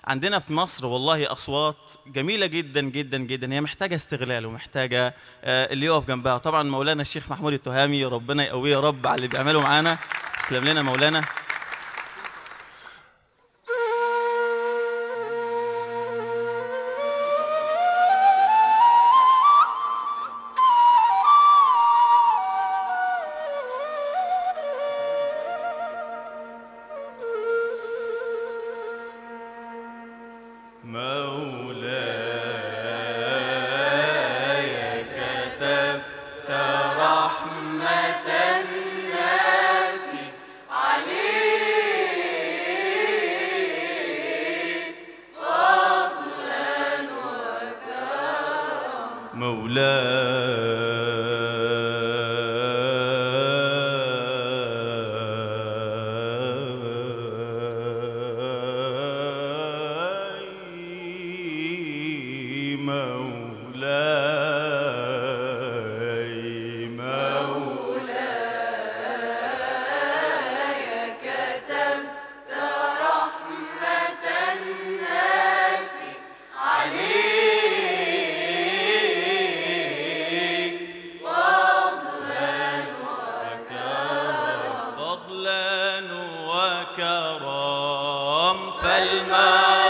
عندنا في مصر والله أصوات جميلة جدا جدا جدا هي محتاجة استغلال ومحتاجة آه، اللي يقف جنبها طبعا مولانا الشيخ محمود التهامي ربنا يقويه يا رب على اللي بيعمله معانا تسلم لنا مولانا مولاي كتبت رحمة الناس عليك فضلا وكرما مولاي مولاي مولاي كتبت رحمة الناس عليك فضلا فضلا وكرم فالمرء